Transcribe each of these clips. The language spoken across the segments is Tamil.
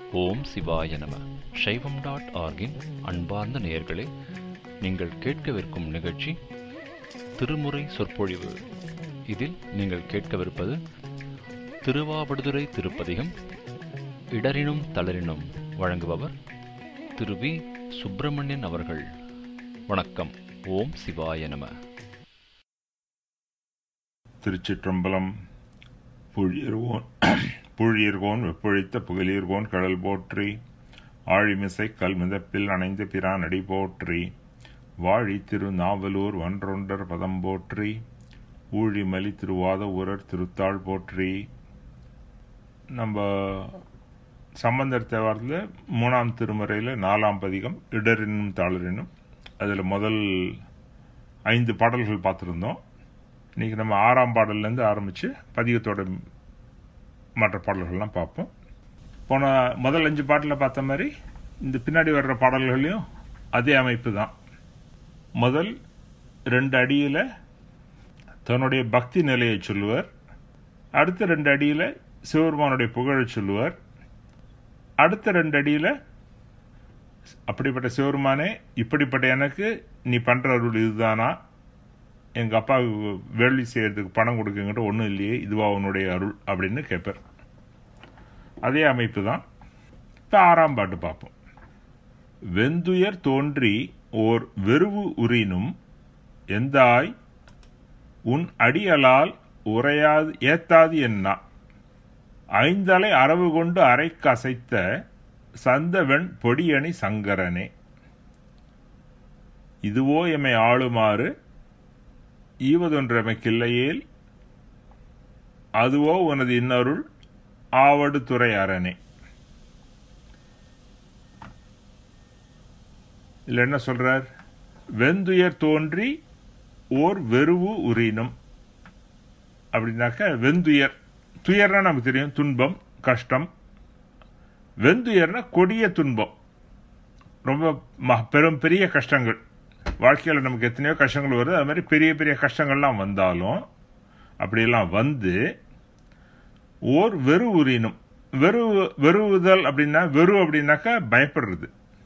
ஓம் சிவாய நம சைவம் டாட் ஆர்கின் அன்பார்ந்த நேயர்களே நீங்கள் கேட்கவிருக்கும் நிகழ்ச்சி திருமுறை சொற்பொழிவு இதில் நீங்கள் கேட்கவிருப்பது திருவாவடுதுறை திருப்பதிகம் இடரினும் தளரினும் வழங்குபவர் திரு வி சுப்பிரமணியன் அவர்கள் வணக்கம் ஓம் சிவாய நம திருச்சிற்றம்பலம் புழியர்கோன் புழியர்கோன் வெப்பொழித்த புகழீர்கோன் கடல் போற்றி ஆழிமிசை கல் மிதப்பில் அணைந்த பிரான் அடி போற்றி வாழி திரு நாவலூர் வன்றொண்டர் பதம் போற்றி ஊழிமலி திருவாத ஊரர் திருத்தாள் போற்றி நம்ம சம்பந்தர் தேவாரத்தில் மூணாம் திருமுறையில் நாலாம் பதிகம் இடரினும் தாளரினும் அதில் முதல் ஐந்து பாடல்கள் பார்த்துருந்தோம் இன்னைக்கு நம்ம ஆறாம் பாடல்லேருந்து ஆரம்பித்து பதிகத்தோட மற்ற பாடல்கள்லாம் பார்ப்போம் போன முதல் அஞ்சு பாட்டில் பார்த்த மாதிரி இந்த பின்னாடி வர்ற பாடல்களையும் அதே அமைப்பு தான் முதல் ரெண்டு அடியில் தன்னுடைய பக்தி நிலையை சொல்லுவார் அடுத்த ரெண்டு அடியில் சிவபெருமானுடைய புகழை சொல்லுவார் அடுத்த ரெண்டு அடியில் அப்படிப்பட்ட சிவருமானே இப்படிப்பட்ட எனக்கு நீ பண்ணுற அருள் இதுதானா எங்கள் அப்பாவுக்கு வேள்வி செய்யறதுக்கு பணம் கொடுக்குங்கிட்ட ஒன்றும் இல்லையே இதுவா உன்னுடைய அருள் அப்படின்னு கேட்பார் அதே அமைப்பு தான் இப்போ ஆறாம் பாட்டு பார்ப்போம் வெந்துயர் தோன்றி ஓர் வெறுவு உறினும் எந்தாய் உன் அடியலால் உரையாது ஏத்தாது என்ன ஐந்தலை அரவு கொண்டு அரைக்கு அசைத்த சந்தவன் பொடியணி சங்கரனே இதுவோ எமை ஆளுமாறு ஈவதொன்றமைக்கில்லையேல் அதுவோ உனது இன்னருள் ஆவடு துறை அரணே இதுல என்ன சொல்றார் வெந்துயர் தோன்றி ஓர் வெறுவு உரினும் அப்படின்னாக்க வெந்துயர் துயர்னா நமக்கு தெரியும் துன்பம் கஷ்டம் வெந்துயர்னா கொடிய துன்பம் ரொம்ப ம- பெரும் பெரிய கஷ்டங்கள் வாழ்க்கையில் நமக்கு எத்தனையோ கஷ்டங்கள் வருது அது மாதிரி பெரிய பெரிய கஷ்டங்கள்லாம் வந்தாலும் அப்படியெல்லாம் வந்து ஓர் வெறு உரினும் வெறு வெறுவுதல் அப்படின்னா வெறு அப்படின்னாக்கா பயப்படுறது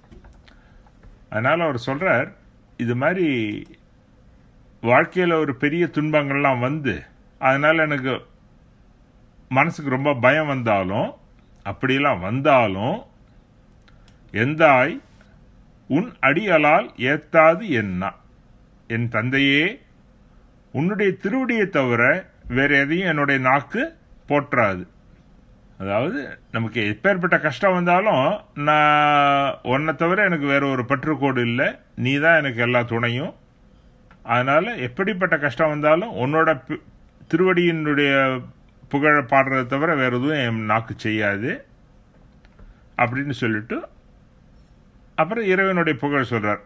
அதனால அவர் சொல்றார் இது மாதிரி வாழ்க்கையில் ஒரு பெரிய துன்பங்கள்லாம் வந்து அதனால எனக்கு மனசுக்கு ரொம்ப பயம் வந்தாலும் அப்படியெல்லாம் வந்தாலும் எந்தாய் உன் அடியலால் ஏத்தாது என்ன என் தந்தையே உன்னுடைய திருவடியை தவிர வேற எதையும் என்னுடைய நாக்கு போற்றாது அதாவது நமக்கு எப்பேற்பட்ட கஷ்டம் வந்தாலும் நான் உன்னை தவிர எனக்கு வேற ஒரு பற்றுக்கோடு இல்லை நீ தான் எனக்கு எல்லா துணையும் அதனால எப்படிப்பட்ட கஷ்டம் வந்தாலும் உன்னோட பி- திருவடியினுடைய புகழ பாடுறதை தவிர வேற எதுவும் என் நாக்கு செய்யாது அப்படின்னு சொல்லிட்டு அப்புறம் இறைவனுடைய புகழ் சொல்றார்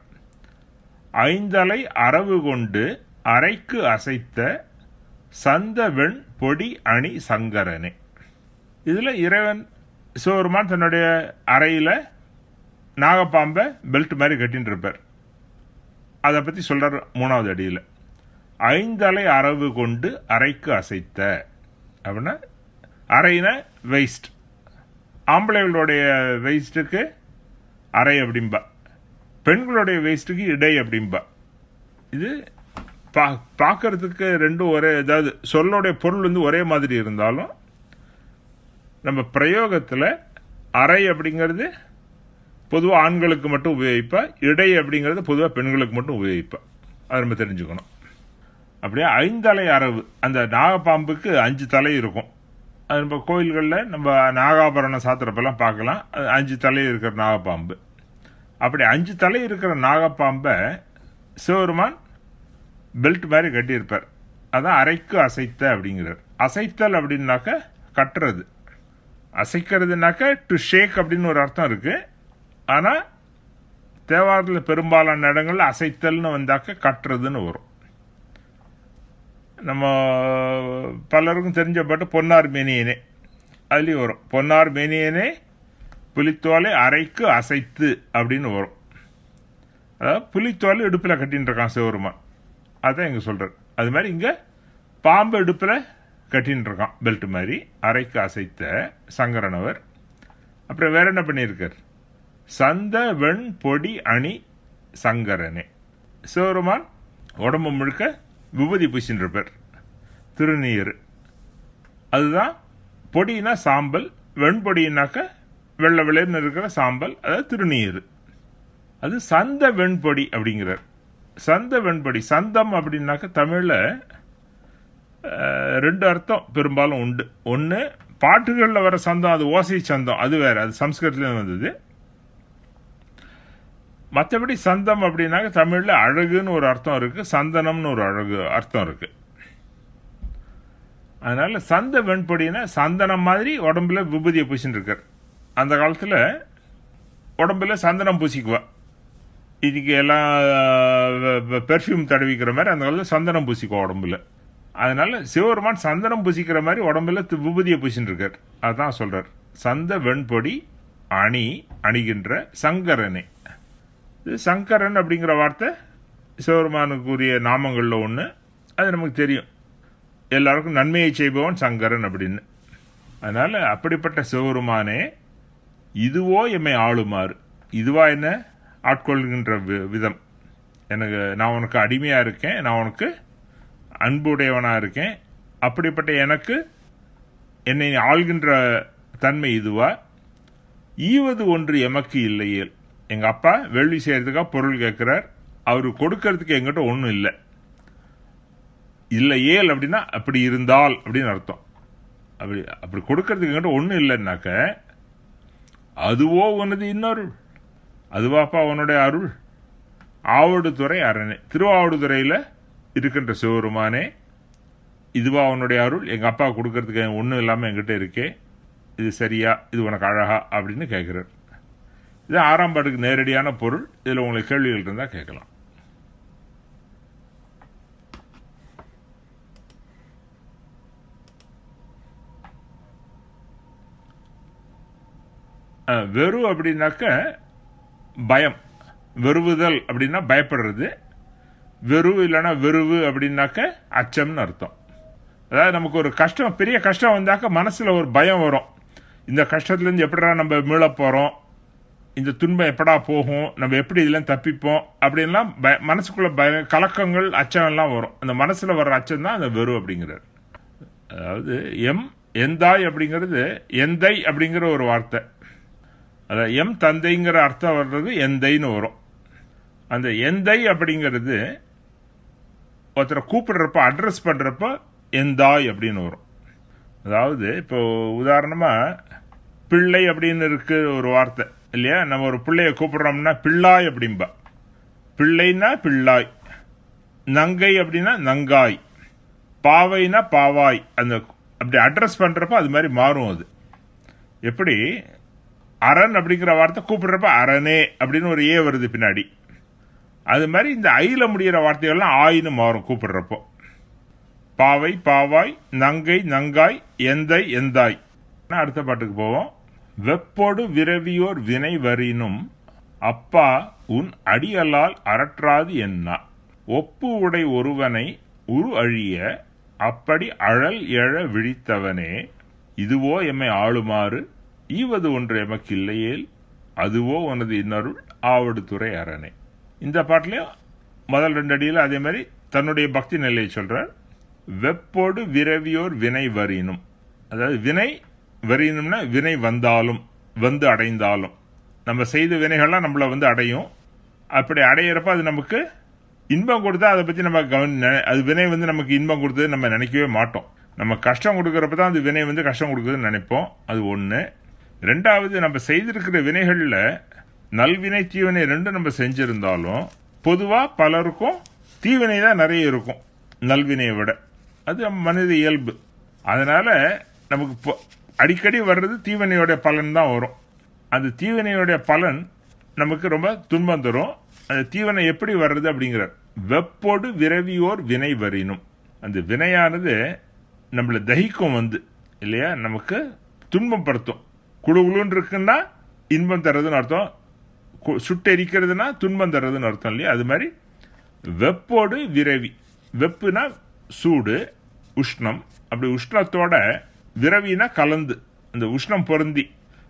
ஐந்தலை அரவு கொண்டு அரைக்கு அசைத்த சந்த வெண் பொடி அணி சங்கரனே இதுல இறைவன் சிவபெருமான் தன்னுடைய அறையில நாகப்பாம்பை பெல்ட் மாதிரி கட்டின்னு இருப்பார் அதை பத்தி சொல்றார் மூணாவது அடியில் ஐந்தலை அரவு கொண்டு அரைக்கு அசைத்த அப்படின்னா அரைனா வெயிஸ்ட் ஆம்பளைகளுடைய வெயிஸ்ட்டுக்கு அரை அப்படிம்பா பெண்களுடைய வேஸ்ட்டுக்கு இடை அப்படிம்பா இது பா பார்க்கறதுக்கு ரெண்டும் ஒரே அதாவது சொல்லோடைய பொருள் வந்து ஒரே மாதிரி இருந்தாலும் நம்ம பிரயோகத்தில் அறை அப்படிங்கிறது பொதுவாக ஆண்களுக்கு மட்டும் உபயோகிப்பா இடை அப்படிங்கிறது பொதுவாக பெண்களுக்கு மட்டும் உபயோகிப்பா அதை நம்ம தெரிஞ்சுக்கணும் அப்படியே ஐந்தலை அரவு அந்த நாகப்பாம்புக்கு அஞ்சு தலை இருக்கும் அது நம்ம கோயில்களில் நம்ம நாகாபரணம் சாத்திரப்பெல்லாம் பார்க்கலாம் அது அஞ்சு தலை இருக்கிற நாகப்பாம்பு அப்படி அஞ்சு தலை இருக்கிற நாகப்பாம்பை சிவருமான் பெல்ட் மாதிரி கட்டியிருப்பார் அதான் அரைக்கு அசைத்த அப்படிங்கிறார் அசைத்தல் அப்படின்னாக்க கட்டுறது அசைக்கிறதுனாக்க டு ஷேக் அப்படின்னு ஒரு அர்த்தம் இருக்கு ஆனால் தேவாரத்தில் பெரும்பாலான இடங்கள்ல அசைத்தல்னு வந்தாக்க கட்டுறதுன்னு வரும் நம்ம பலருக்கும் தெரிஞ்ச பாட்டு பொன்னார் மேனியனே அதுலேயும் வரும் பொன்னார் மேனியனே புலித்தோலை அரைக்கு அசைத்து அப்படின்னு வரும் அதாவது புலித்தோலை இடுப்பில் கட்டின்னு இருக்கான் சிவருமான் அதான் இங்கே சொல்கிறார் அது மாதிரி இங்கே பாம்பு இடுப்பில் கட்டின்னு இருக்கான் பெல்ட் மாதிரி அரைக்கு அசைத்த சங்கரனவர் அப்புறம் வேற என்ன பண்ணியிருக்கார் சந்த வெண் பொடி அணி சங்கரனே சிவருமான் உடம்பு முழுக்க விபூதி பூசின்னு இருப்பார் திருநீர் அதுதான் பொடினா சாம்பல் வெண்பொடினாக்க வெள்ளை வெள்ளைன்னு இருக்கிற சாம்பல் அதாவது திருநீர் அது சந்த வெண்பொடி அப்படிங்கிறார் சந்த வெண்பொடி சந்தம் அப்படின்னாக்க தமிழில் ரெண்டு அர்த்தம் பெரும்பாலும் உண்டு ஒன்று பாட்டுகளில் வர சந்தம் அது ஓசை சந்தம் அது வேற அது சம்ஸ்கிருதத்தில் வந்தது மற்றபடி சந்தம் அப்படின்னாக்க தமிழில் அழகுன்னு ஒரு அர்த்தம் இருக்கு சந்தனம்னு ஒரு அழகு அர்த்தம் இருக்கு அதனால சந்த வெண்பொடினா சந்தனம் மாதிரி உடம்புல விபூதியை பூசின்னு இருக்கார் அந்த காலத்தில் உடம்புல சந்தனம் பூசிக்குவா இன்னைக்கு எல்லாம் பெர்ஃப்யூம் தடவிக்கிற மாதிரி அந்த காலத்தில் சந்தனம் பூசிக்குவா உடம்புல அதனால சிவபெருமான் சந்தனம் பூசிக்கிற மாதிரி உடம்புல விபூதியை பூசின்னு இருக்கார் அதான் சொல்றார் சந்த வெண்பொடி அணி அணிகின்ற சங்கரனே இது சங்கரன் அப்படிங்கிற வார்த்தை சிவபெருமானுக்குரிய நாமங்களில் ஒன்று அது நமக்கு தெரியும் எல்லாருக்கும் நன்மையை செய்பவன் சங்கரன் அப்படின்னு அதனால அப்படிப்பட்ட சிவபெருமானே இதுவோ எம்மை ஆளுமாறு இதுவா என்ன ஆட்கொள்கின்ற விதம் எனக்கு நான் உனக்கு அடிமையா இருக்கேன் நான் உனக்கு அன்புடையவனா இருக்கேன் அப்படிப்பட்ட எனக்கு என்னை ஆள்கின்ற தன்மை இதுவா ஈவது ஒன்று எமக்கு இல்லையேல் எங்க அப்பா வேள்வி செய்யறதுக்காக பொருள் கேட்கிறார் அவரு கொடுக்கறதுக்கு எங்கிட்ட ஒன்றும் இல்லை இல்லையேல் அப்படின்னா அப்படி இருந்தால் அப்படின்னு அர்த்தம் அப்படி அப்படி கொடுக்கறதுக்கு எங்கிட்ட ஒன்றும் இல்லைன்னாக்க அதுவோ உனது இன்னொருள் அதுவாப்பா உன்னுடைய அருள் ஆவடுதுறை அரணே திருவாவடுதுறையில் இருக்கின்ற சிவருமானே இதுவா உன்னுடைய அருள் எங்கள் அப்பா கொடுக்கறதுக்கு ஒன்றும் இல்லாமல் என்கிட்ட இருக்கே இது சரியா இது உனக்கு அழகா அப்படின்னு கேட்குறார் இது ஆறாம் பாட்டுக்கு நேரடியான பொருள் இதில் உங்களுக்கு கேள்விகள் இருந்தால் கேட்கலாம் வெறு அப்படின்னாக்க பயம் வெறுவுதல் அப்படின்னா பயப்படுறது வெறு இல்லைன்னா வெறுவு அப்படின்னாக்க அச்சம்னு அர்த்தம் அதாவது நமக்கு ஒரு கஷ்டம் பெரிய கஷ்டம் வந்தாக்க மனசுல ஒரு பயம் வரும் இந்த கஷ்டத்துலேருந்து எப்படா நம்ம மீள போகிறோம் இந்த துன்பம் எப்படா போகும் நம்ம எப்படி இதெல்லாம் தப்பிப்போம் அப்படின்லாம் பய மனசுக்குள்ள பய கலக்கங்கள் அச்சம் எல்லாம் வரும் அந்த மனசுல வர்ற அச்சம் தான் அந்த வெறு அப்படிங்கிறார் அதாவது எம் எந்தாய் அப்படிங்கிறது எந்தை அப்படிங்கிற ஒரு வார்த்தை அதாவது எம் தந்தைங்கிற அர்த்தம் வர்றது எந்தைன்னு வரும் அந்த எந்தை அப்படிங்கிறது ஒருத்தரை கூப்பிடுறப்ப அட்ரஸ் பண்றப்ப எந்தாய் அப்படின்னு வரும் அதாவது இப்போ உதாரணமா பிள்ளை அப்படின்னு இருக்கு ஒரு வார்த்தை இல்லையா நம்ம ஒரு பிள்ளைய கூப்பிடுறோம்னா பிள்ளாய் அப்படிம்பா பிள்ளைனா பிள்ளாய் நங்கை அப்படின்னா நங்காய் பாவைனா பாவாய் அந்த அப்படி அட்ரஸ் பண்றப்ப அது மாதிரி மாறும் அது எப்படி அரண் அப்படிங்கிற வார்த்தை கூப்பிடுறப்ப அரணே அப்படின்னு ஒரு ஏ வருது பின்னாடி அது மாதிரி இந்த ஐல முடிகிற வார்த்தைகள்லாம் ஆயின்னு மாறும் கூப்பிடுறப்போ பாவை பாவாய் நங்கை நங்காய் எந்தை எந்தாய் அடுத்த பாட்டுக்கு போவோம் வெப்போடு விரவியோர் வினை வரினும் அப்பா உன் அடியலால் அரற்றாது என்ன ஒப்பு உடை ஒருவனை உரு அழிய அப்படி அழல் எழ விழித்தவனே இதுவோ எம்மை ஆளுமாறு ஈவது ஒன்று எமக்கு இல்லையேல் அதுவோ உனது இன்னருள் ஆவடு துறை அரணே இந்த பாட்டிலையும் முதல் ரெண்டு அடியில் அதே மாதிரி தன்னுடைய பக்தி நிலையை சொல்றார் வெப்போடு விரவியோர் வினை வரினும் அதாவது வினை வரினும்னா வினை வந்தாலும் வந்து அடைந்தாலும் நம்ம செய்த வினைகள்லாம் நம்மளை வந்து அடையும் அப்படி அடையிறப்ப அது நமக்கு இன்பம் கொடுத்தா அதை பற்றி நம்ம கவனி அது வினை வந்து நமக்கு இன்பம் கொடுத்தது நம்ம நினைக்கவே மாட்டோம் நம்ம கஷ்டம் கொடுக்கறப்ப தான் அது வினை வந்து கஷ்டம் கொடுக்குதுன்னு நினைப்போம் அது ஒன்று ரெண்டாவது நம்ம செய்திருக்கிற வினைகளில் நல்வினை தீவினை ரெண்டும் நம்ம செஞ்சிருந்தாலும் பொதுவாக பலருக்கும் தீவினை தான் நிறைய இருக்கும் நல்வினையை விட அது மனித இயல்பு அதனால நமக்கு அடிக்கடி வர்றது தீவினையோடைய பலன் தான் வரும் அந்த தீவினையோடைய பலன் நமக்கு ரொம்ப துன்பம் தரும் அந்த தீவனை எப்படி வர்றது அப்படிங்கிறார் வெப்போடு விரவியோர் வினை வரினும் அந்த வினையானது நம்மளை தகிக்கும் வந்து இல்லையா நமக்கு துன்பம் படுத்தும் குழு குழுன்னு இருக்குன்னா இன்பம் தர்றதுன்னு அர்த்தம் சுட்டெரிக்கிறதுனா துன்பம் தர்றதுன்னு அர்த்தம் இல்லையா அது மாதிரி வெப்போடு விரவி வெப்புனா சூடு உஷ்ணம் அப்படி உஷ்ணத்தோட விரவினா கலந்து அந்த உஷ்ணம் பொருந்தி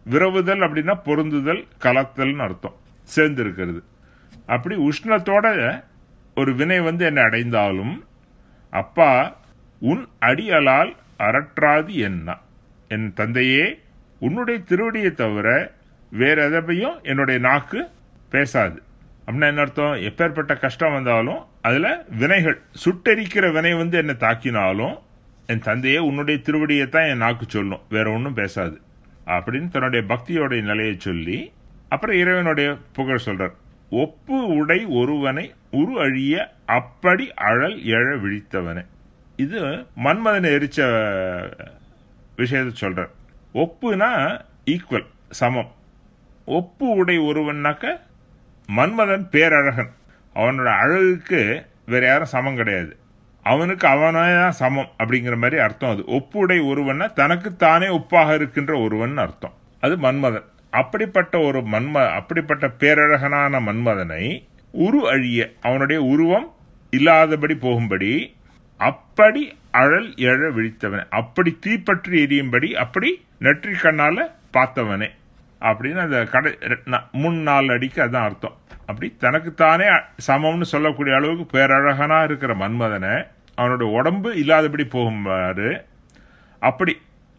விரவுதல் அப்படின்னா பொருந்துதல் கலத்தல்னு அர்த்தம் சேர்ந்து இருக்கிறது அப்படி உஷ்ணத்தோட ஒரு வினை வந்து என்னை அடைந்தாலும் அப்பா உன் அடியலால் அரற்றாது என்ன என் தந்தையே உன்னுடைய திருவடியை தவிர வேற எதையும் என்னுடைய நாக்கு பேசாது அப்படின்னா என்ன அர்த்தம் எப்பேற்பட்ட கஷ்டம் வந்தாலும் அதுல வினைகள் சுட்டெரிக்கிற வினை வந்து என்னை தாக்கினாலும் என் தந்தையே உன்னுடைய திருவடியை தான் என் நாக்கு சொல்லும் வேற ஒன்றும் பேசாது அப்படின்னு தன்னுடைய பக்தியோடைய நிலையை சொல்லி அப்புறம் இறைவனுடைய புகழ் சொல்றார் ஒப்பு உடை ஒருவனை உரு அழிய அப்படி அழல் எழ விழித்தவனே இது மன்மதனை எரிச்ச விஷயத்தை சொல்றார் ஒப்புனா ஈக்குவல் சமம் ஒப்பு உடை ஒருவன்னாக்க மன்மதன் பேரழகன் அவனோட அழகுக்கு வேற யாரும் சமம் கிடையாது அவனுக்கு அவனே தான் சமம் அப்படிங்கிற மாதிரி அர்த்தம் அது ஒப்புடை ஒருவன்னா தனக்கு தானே ஒப்பாக இருக்கின்ற ஒருவன் அர்த்தம் அது மன்மதன் அப்படிப்பட்ட ஒரு மன்ம அப்படிப்பட்ட பேரழகனான மன்மதனை உரு அழிய அவனுடைய உருவம் இல்லாதபடி போகும்படி அப்படி அழல் எழ விழித்தவனே அப்படி தீப்பற்றி எரியும்படி அப்படி நெற்றி கண்ணால பார்த்தவனே அப்படின்னு அந்த கடை முன் நாலு அடிக்கு அதான் அர்த்தம் அப்படி தனக்குத்தானே சமம்னு சொல்லக்கூடிய அளவுக்கு பேரழகனா இருக்கிற மன்மதனை அவனோட உடம்பு இல்லாதபடி போகும்பாரு அப்படி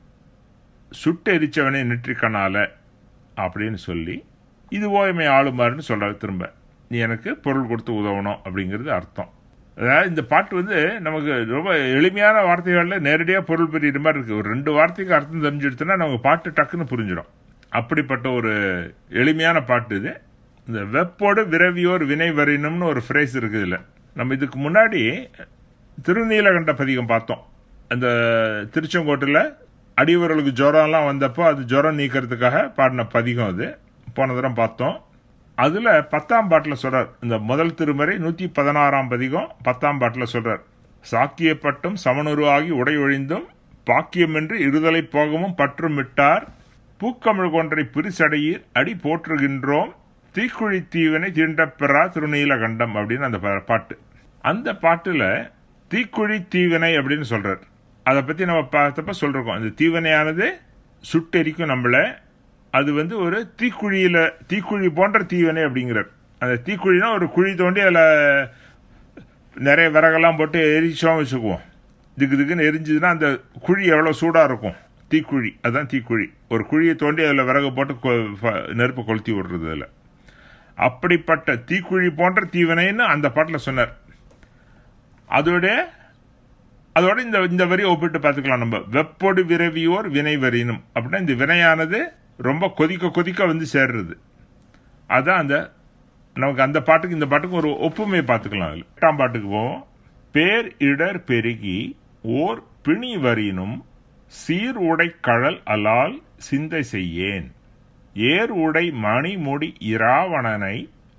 சுட்டு எரிச்சவனே நெற்றிக்கனால அப்படின்னு சொல்லி இது ஓய்மை ஆளுமாறுன்னு சொல்ற திரும்ப நீ எனக்கு பொருள் கொடுத்து உதவணும் அப்படிங்கிறது அர்த்தம் அதாவது இந்த பாட்டு வந்து நமக்கு ரொம்ப எளிமையான வார்த்தைகளில் நேரடியாக பொருள் பெரிய மாதிரி இருக்கு ஒரு ரெண்டு வார்த்தைக்கு அர்த்தம் தெரிஞ்சுடுத்துனா நமக்கு பாட்டு டக்குன்னு புரிஞ்சிடும் அப்படிப்பட்ட ஒரு எளிமையான பாட்டு இது இந்த வெப்போடு விரவியோர் வினை வரினும்னு ஒரு ஃப்ரேஸ் இருக்குது இல்லை நம்ம இதுக்கு முன்னாடி திருநீலகண்ட பதிகம் பார்த்தோம் அந்த திருச்செங்கோட்டில் அடியவர்களுக்கு ஜுரம்லாம் வந்தப்போ அது ஜுரம் நீக்கிறதுக்காக பாடின பதிகம் அது போன தரம் பார்த்தோம் அதில் பத்தாம் பாட்டில் சொல்றார் இந்த முதல் திருமறை நூற்றி பதினாறாம் பதிகம் பத்தாம் பாட்டில் சொல்றார் சாக்கியப்பட்டும் சமனுருவாகி உடை ஒழிந்தும் பாக்கியமின்றி இருதலை போகவும் பற்றும் விட்டார் பூக்கமிழ் கொன்றை பிரிசடையீர் அடி போற்றுகின்றோம் தீக்குழி தீவனை தீண்டப்பெறா திருநீலகண்டம் அப்படின்னு அந்த பாட்டு அந்த பாட்டுல தீக்குழி தீவினை அப்படின்னு சொல்றார் அதை பத்தி நம்ம பார்த்தப்ப சொல்றோம் அந்த தீவினையானது சுட்டெரிக்கும் நம்மள அது வந்து ஒரு தீக்குழியில தீக்குழி போன்ற தீவினை அப்படிங்கிறார் அந்த தீக்குழினா ஒரு குழி தோண்டி அதில் நிறைய விறகெல்லாம் போட்டு எரிச்சோம் வச்சுக்குவோம் திக்கு திக்குன்னு எரிஞ்சதுன்னா அந்த குழி எவ்வளோ சூடாக இருக்கும் தீக்குழி அதுதான் தீக்குழி ஒரு குழியை தோண்டி அதில் விறகு போட்டு நெருப்பு கொளுத்தி விடுறது அதில் அப்படிப்பட்ட தீக்குழி போன்ற தீவினைன்னு அந்த பாட்டில் சொன்னார் அதோட அதோட இந்த இந்த வரி ஒப்பிட்டு பார்த்துக்கலாம் நம்ம வெப்பொடு விரவியோர் வினை வரினும் அப்படின்னா இந்த வினையானது ரொம்ப கொதிக்க கொதிக்க வந்து சேர்றது அதான் அந்த நமக்கு அந்த பாட்டுக்கு இந்த பாட்டுக்கு ஒரு ஒப்புமை பார்த்துக்கலாம் அதில் எட்டாம் பாட்டுக்கு போவோம் பேர் இடர் பெருகி ஓர் பிணி வரினும் சீர் உடை கழல் அலால் சிந்தை செய்யேன் ஏர் உடை மணிமுடி இராவணனை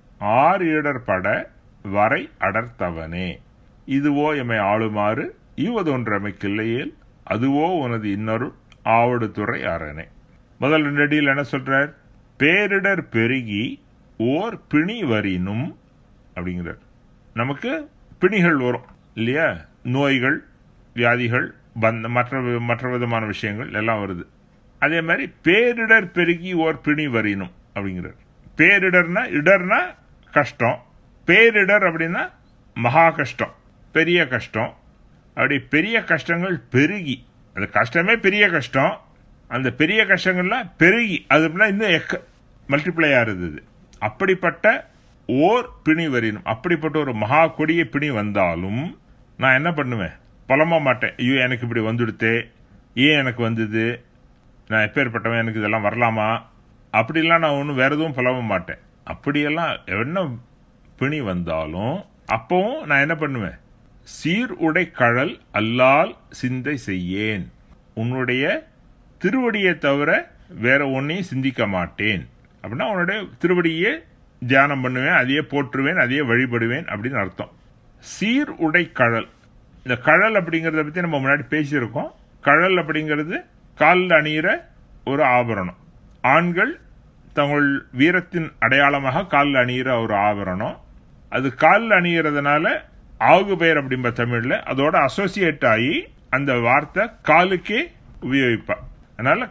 ஆறு இடர் பட வரை அடர்த்தவனே இதுவோ எமை ஆளுமாறு ஈவதொன்றமைக்கில்லையேல் அதுவோ உனது இன்னொரு ஆவடு துறை அரணே முதல் ரெண்டு அடியில் என்ன சொல்றார் பேரிடர் பெருகி ஓர் பிணி வரினும் அப்படிங்கிறார் நமக்கு பிணிகள் வரும் இல்லையா நோய்கள் வியாதிகள் பந்த மற்ற மற்ற விதமான விஷயங்கள் எல்லாம் வருது அதே மாதிரி பேரிடர் பெருகி ஓர் பிணி வரினும் அப்படிங்கிறார் பேரிடர்னா இடர்னா கஷ்டம் பேரிடர் அப்படின்னா மகா கஷ்டம் பெரிய கஷ்டம் அப்படி பெரிய கஷ்டங்கள் பெருகி அந்த கஷ்டமே பெரிய கஷ்டம் அந்த பெரிய கஷ்டங்கள்லாம் பெருகி அது இன்னும் எக்க மல்டிப்ளை ஆறுது அப்படிப்பட்ட ஓர் பிணி வரினும் அப்படிப்பட்ட ஒரு மகா கொடிய பிணி வந்தாலும் நான் என்ன பண்ணுவேன் புலம்ப மாட்டேன் ஐயோ எனக்கு இப்படி வந்துடுத்தே ஏன் எனக்கு வந்தது நான் எப்பேற்பட்டவன் எனக்கு இதெல்லாம் வரலாமா அப்படிலாம் நான் ஒன்றும் வேற எதுவும் புலம்ப மாட்டேன் அப்படியெல்லாம் என்ன பிணி வந்தாலும் அப்பவும் நான் என்ன பண்ணுவேன் சீர் உடை கழல் அல்லால் சிந்தை செய்யேன் உன்னுடைய திருவடியை தவிர வேற ஒன்னையும் சிந்திக்க மாட்டேன் அப்படின்னா உன்னுடைய திருவடியே தியானம் பண்ணுவேன் அதையே போற்றுவேன் அதையே வழிபடுவேன் அப்படின்னு அர்த்தம் சீர் உடை கழல் இந்த கழல் அப்படிங்கிறத பற்றி நம்ம முன்னாடி பேசியிருக்கோம் கழல் அப்படிங்கிறது காலில் அணியிற ஒரு ஆபரணம் ஆண்கள் தங்கள் வீரத்தின் அடையாளமாக காலில் அணியிற ஒரு ஆபரணம் அது காலில் அணிகிறதுனால ஆகு பெயர் அப்படிம்ப தமிழ்ல அதோட அசோசியேட் ஆகி அந்த வார்த்தை காலுக்கே உபயோகிப்பா அதனால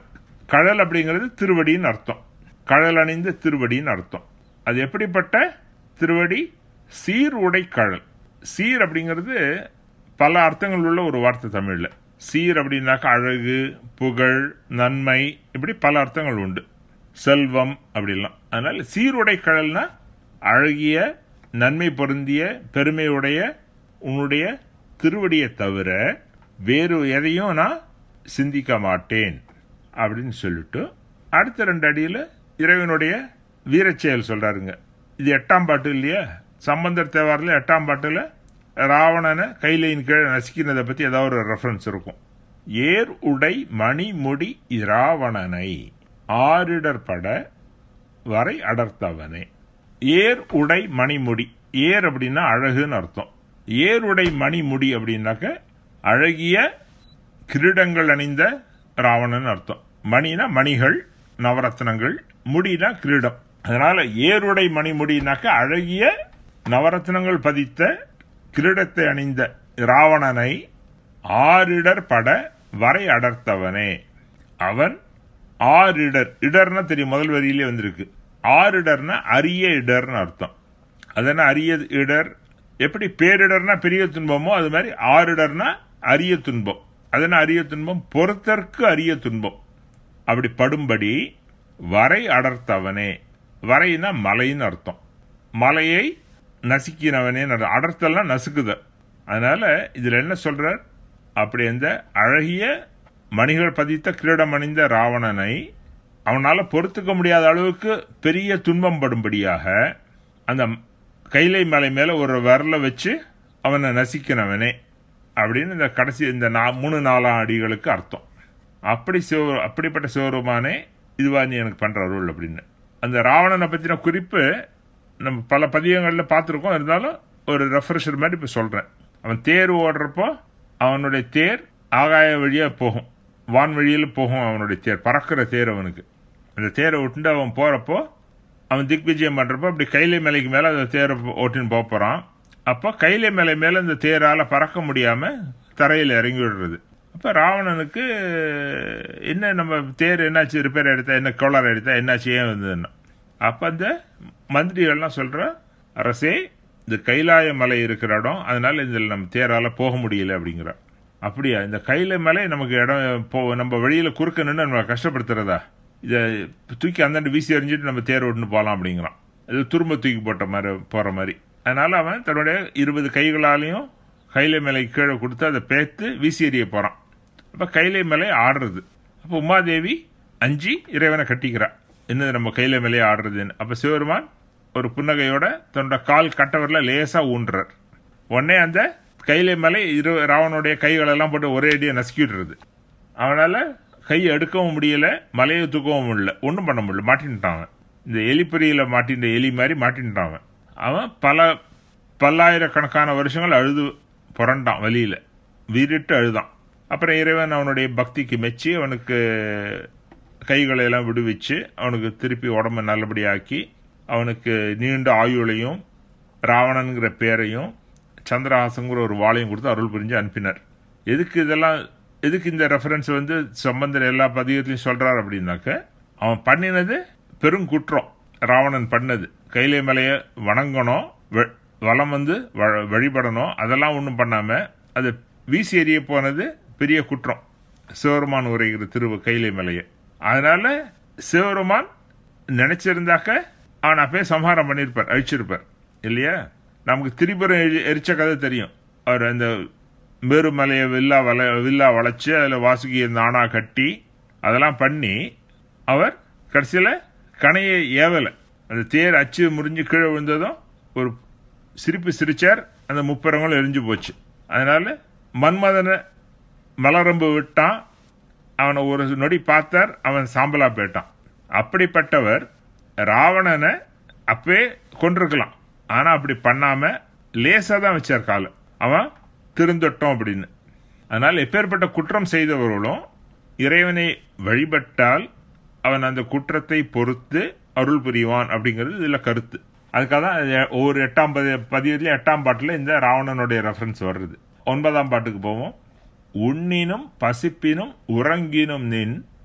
கழல் அப்படிங்கிறது திருவடின்னு அர்த்தம் கழல் அணிந்த திருவடின்னு அர்த்தம் அது எப்படிப்பட்ட திருவடி சீர் உடை கழல் சீர் அப்படிங்கிறது பல அர்த்தங்கள் உள்ள ஒரு வார்த்தை தமிழ்ல சீர் அப்படின்னாக்கா அழகு புகழ் நன்மை இப்படி பல அர்த்தங்கள் உண்டு செல்வம் அப்படிலாம் அதனால சீருடை கழல்னா அழகிய நன்மை பொருந்திய பெருமையுடைய உன்னுடைய திருவடியை தவிர வேறு எதையும் நான் சிந்திக்க மாட்டேன் அப்படின்னு சொல்லிட்டு அடுத்த ரெண்டு அடியில் இறைவனுடைய வீரச்செயல் சொல்றாருங்க இது எட்டாம் பாட்டு இல்லையா சம்பந்தர் தேவாரில் எட்டாம் பாட்டுல ராவணனை கைலையின் கீழே நசுக்கினதை பத்தி ஏதாவது ஒரு ரெஃபரன்ஸ் இருக்கும் ஏர் உடை மணிமுடி இராவணனை ஆரிடர்பட வரை அடர்த்தவனே ஏர் உடை மணிமுடி ஏர் அப்படின்னா அழகுன்னு அர்த்தம் ஏர் உடை மணிமுடி அப்படின்னாக்க அழகிய கிரீடங்கள் அணிந்த ராவணன் அர்த்தம் மணினா மணிகள் நவரத்னங்கள் முடினா கிரீடம் அதனால ஏருடை மணிமுடினாக்க அழகிய நவரத்னங்கள் பதித்த கிரீடத்தை அணிந்த ராவணனை ஆரிடர் பட வரை அடர்த்தவனே அவன் ஆரிடர் இடர்னா தெரியும் முதல் வரியிலே வந்திருக்கு ஆரிடர்னா அரிய இடர்னு அர்த்தம் அதன அரிய இடர் எப்படி பேரிடர்னா பெரிய துன்பமோ அது மாதிரி ஆரிடர்னா அரிய துன்பம் அதன அரிய துன்பம் பொறுத்தற்கு அரிய துன்பம் அப்படி படும்படி வரை அடர்த்தவனே வரைனா மலைன்னு அர்த்தம் மலையை நசுக்கினவனே அடர்த்தல்னா நசுக்குத அதனால இதுல என்ன சொல்றார் அப்படி அந்த அழகிய மணிகள் பதித்த கிரீடம் அணிந்த ராவணனை அவனால பொறுத்துக்க முடியாத அளவுக்கு பெரிய துன்பம் படும்படியாக அந்த கைலை மலை மேல ஒரு விரல வச்சு அவனை நசிக்கினவனே அப்படின்னு இந்த கடைசி இந்த நா- மூணு நாலாம் அடிகளுக்கு அர்த்தம் அப்படி சிவ அப்படிப்பட்ட சிவருமானே இதுவா நீ எனக்கு பண்ற அருள் அப்படின்னு அந்த ராவணனை பத்தின குறிப்பு நம்ம பல பதியங்கள்ல பார்த்துருக்கோம் இருந்தாலும் ஒரு ரெஃப்ரெஷர் மாதிரி இப்ப சொல்றேன் அவன் தேர் ஓடுறப்போ அவனுடைய தேர் ஆகாய வழியா போகும் வான் வழியில போகும் அவனுடைய தேர் பறக்கிற தேர் அவனுக்கு அந்த தேரை விட்டுட்டு அவன் போறப்போ அவன் திக்விஜயம் பண்றப்போ அப்படி கைலை மலைக்கு மேல அந்த தேரை ஓட்டின்னு போக போறான் அப்போ கைலை மலை மேல இந்த தேரால பறக்க முடியாம தரையில் இறங்கி விடுறது அப்ப ராவணனுக்கு என்ன நம்ம தேர் என்னாச்சு ரிப்பேர் எடுத்தா என்ன கோளாறு எடுத்தா என்னாச்சு ஏன் வந்ததுன்னா அப்ப அந்த மந்திரிகள்லாம் சொல்ற அரசே இந்த கைலாய மலை இருக்கிற இடம் அதனால இதில் நம்ம தேரால போக முடியல அப்படிங்கிற அப்படியா இந்த கையில மலை நமக்கு இடம் போ நம்ம வழியில குறுக்க நின்று நம்ம கஷ்டப்படுத்துறதா இதை தூக்கி அந்தாண்டு வீசி எறிஞ்சிட்டு நம்ம தேர் ஓட்டுன்னு போகலாம் அப்படிங்கிறான் இது துரும்ப தூக்கி போட்ட மாதிரி போற மாதிரி அதனால அவன் தன்னுடைய இருபது கைகளாலையும் கைலை மலை கீழே கொடுத்து அதை பேத்து வீசி எறிய போறான் அப்ப கைலை மலை ஆடுறது அப்ப உமாதேவி அஞ்சி இறைவனை கட்டிக்கிறா என்னது நம்ம கையில மேலே ஆடுறதுன்னு அப்ப சிவருமான் ஒரு புன்னகையோட தன்னோட கால் கட்டவரில் லேசா ஊன்றார் உடனே அந்த கையில மேலே இரு ராவனுடைய கைகளெல்லாம் போட்டு ஒரே அடியை நசுக்கிடுறது அவனால கை எடுக்கவும் முடியல மலையை தூக்கவும் முடியல ஒன்றும் பண்ண முடியல மாட்டின்ட்டான் அவன் இந்த எலிப்பொறியில மாட்டின்ற எலி மாதிரி மாட்டின்ட்டான் அவன் அவன் பல பல்லாயிரக்கணக்கான வருஷங்கள் அழுது புரண்டான் வழியில வீறிட்டு அழுதான் அப்புறம் இறைவன் அவனுடைய பக்திக்கு மெச்சி அவனுக்கு கைகளை எல்லாம் விடுவிச்சு அவனுக்கு திருப்பி உடம்ப நல்லபடியாக்கி அவனுக்கு நீண்ட ஆயுளையும் ராவணன்கிற பேரையும் சந்திரஹாசங்கிற ஒரு வாளையும் கொடுத்து அருள் புரிஞ்சு அனுப்பினார் எதுக்கு இதெல்லாம் எதுக்கு இந்த ரெஃபரன்ஸ் வந்து சம்பந்தர் எல்லா பதிகத்திலையும் சொல்றார் அப்படின்னாக்க அவன் பண்ணினது பெருங்குற்றம் ராவணன் பண்ணது கைலை மலையை வணங்கணும் வ- வலம் வந்து வ- வழிபடணும் அதெல்லாம் ஒன்றும் பண்ணாம அது வீசி எறிய போனது பெரிய குற்றம் சிவருமான் உரைகிற திரு கைலை மலையை அதனால சிவருமான் நினைச்சிருந்தாக்க அவன் அப்பயே சம்ஹாரம் பண்ணியிருப்பார் அழிச்சிருப்பார் இல்லையா நமக்கு திரிபுரம் எரி- எரிச்ச கதை தெரியும் அவர் அந்த மேருமலையை வில்லா வள வில்லா வளைச்சு அதில் வாசுகியை நானா கட்டி அதெல்லாம் பண்ணி அவர் கடைசியில் கணையை ஏவலை அந்த தேர் அச்சு முறிஞ்சு கீழே விழுந்ததும் ஒரு சிரிப்பு சிரிச்சார் அந்த முப்பரங்களும் எரிஞ்சு போச்சு அதனால மன்மதனை மலரம்பு விட்டான் அவனை ஒரு நொடி பார்த்தார் அவன் சாம்பலா போயிட்டான் அப்படிப்பட்டவர் ராவணனை அப்பவே கொண்டிருக்கலாம் ஆனா அப்படி பண்ணாம லேசா தான் வச்சார் காலம் அவன் திருந்தட்டும் அப்படின்னு அதனால் எப்பேற்பட்ட குற்றம் செய்தவர்களும் இறைவனை வழிபட்டால் அவன் அந்த குற்றத்தை பொறுத்து அருள் புரிவான் அப்படிங்கிறது இதுல கருத்து அதுக்காக தான் இது ஒவ்வொரு எட்டாம் பதி பதியத்துல எட்டாம் பாட்டுல இந்த ராவணனுடைய ரெஃபரன்ஸ் வருது ஒன்பதாம் பாட்டுக்கு போவோம் உண்ணினும் பசிப்பினும் உறங்கினும் நின்